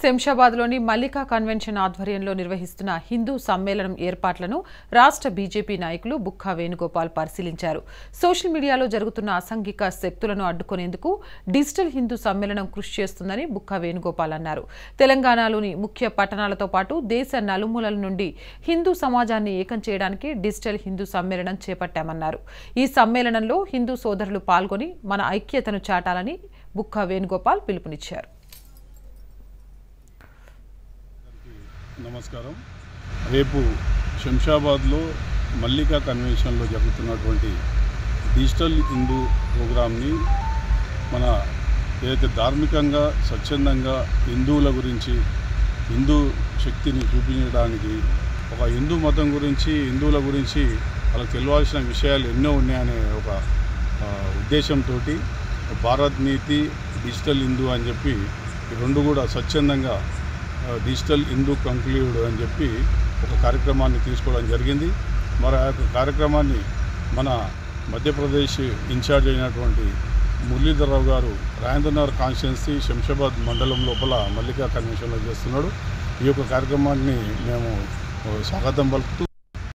శంషాబాద్లోని Mallika convention ఆధ్వర్యంలో నిర్వహిస్తున్న హిందూ సమ్మేళనం ఏర్పాట్లను రాష్ట్ర బీజేపీ నాయకులు బుక్కా వేణుగోపాల్ పరిశీలించారు సోషల్ మీడియాలో జరుగుతున్న అసంఘిక శక్తులను అడ్డుకునేందుకు డిజిటల్ హిందూ సమ్మేళనం కృషి చేస్తుందని బుక్కా వేణుగోపాల్ అన్నారు తెలంగాణలోని ముఖ్య పట్టణాలతో పాటు దేశ నలుమూలల నుండి హిందూ సమాజాన్ని ఏకం చేయడానికి డిజిటల్ హిందూ సమ్మేళనం చేపట్టామన్నారు ఈ సమ్మేళనంలో హిందూ సోదరులు పాల్గొని మన ఐక్యతను చాటాలని బుక్కా వేణుగోపాల్ పిలుపునిచ్చారు నమస్కారం రేపు శంషాబాద్లో మల్లికా కన్వెన్షన్లో జరుగుతున్నటువంటి డిజిటల్ హిందూ ప్రోగ్రామ్ని మన ఏదైతే ధార్మికంగా స్వచ్ఛందంగా హిందువుల గురించి హిందూ శక్తిని చూపించడానికి ఒక హిందూ మతం గురించి హిందువుల గురించి వాళ్ళకి తెలియాల్సిన విషయాలు ఎన్నో ఉన్నాయనే ఒక ఆ, ఉద్దేశంతో భారత్ నీతి డిజిటల్ హిందూ అని చెప్పి ఈ రెండు కూడా స్వచ్ఛందంగా ఆ, డిజిటల్ హిందూ కంక్లూడ్ అని చెప్పి ఒక కార్యక్రమాన్ని తీసుకోవడం జరిగింది మరి ఆ యొక్క కార్యక్రమాన్ని మన మధ్యప్రదేశ్ ఇన్ఛార్జ్ అయినటువంటి మురళీధరరావు గారు రాజేంద్రనగర్ కాన్స్టిట్యున్సీ శంషాబాద్ మండలం లోపల మల్లికా కన్వెన్షన్లో చేస్తున్నాడు ఈ యొక్క కార్యక్రమాన్ని మేము ఆ, స్వాగతం పలుకుతూ